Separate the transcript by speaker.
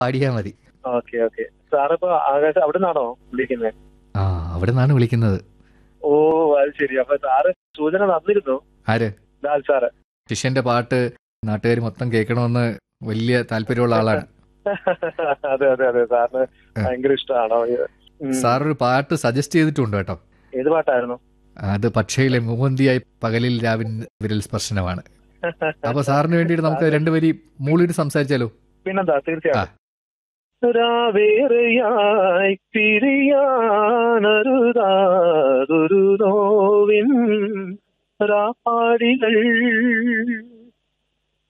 Speaker 1: പാടിയാ മതി
Speaker 2: okay okay സാറിപ്പോ ആകാശ അവിടെ നിന്നാണോ വിളിക്കുന്നത്
Speaker 1: ആ അവിടെ നിന്നാണ് വിളിക്കുന്നത്
Speaker 2: ഓ അത് ശരി അപ്പൊ സാറ് സൂചന തന്നിരുന്നു
Speaker 1: ആര്
Speaker 2: ലാൽ സാറ്
Speaker 1: ശിഷ്യന്റെ പാട്ട് നാട്ടുകാർ മൊത്തം കേൾക്കണമെന്ന് വലിയ താല്പര്യമുള്ള ആളാണ്
Speaker 2: അതെ അതെ അതെ സാറിന് ഭയങ്കര ഇഷ്ടമാണോ ഉം.
Speaker 1: സാർ ഒരു പാട്ട് സജസ്റ്റ് ചെയ്തിട്ടുണ്ട് കേട്ടോ
Speaker 2: ഏത് പാട്ടായിരുന്നു
Speaker 1: അത് പക്ഷയിലെ മൂവന്തിയായി പകലിൽ രാവിൻ വിരൽ സ്പർശനമാണ് അപ്പൊ സാറിന് വേണ്ടിയിട്ട് നമുക്ക് രണ്ടുപേരി മൂളിയിട്ട് സംസാരിച്ചാലോ
Speaker 2: പിന്നെന്താ തീർച്ചയായും രാവേറെയായി പിരിയാനരുതാതൊരു നോവിൻ രാപ്പാടികൾ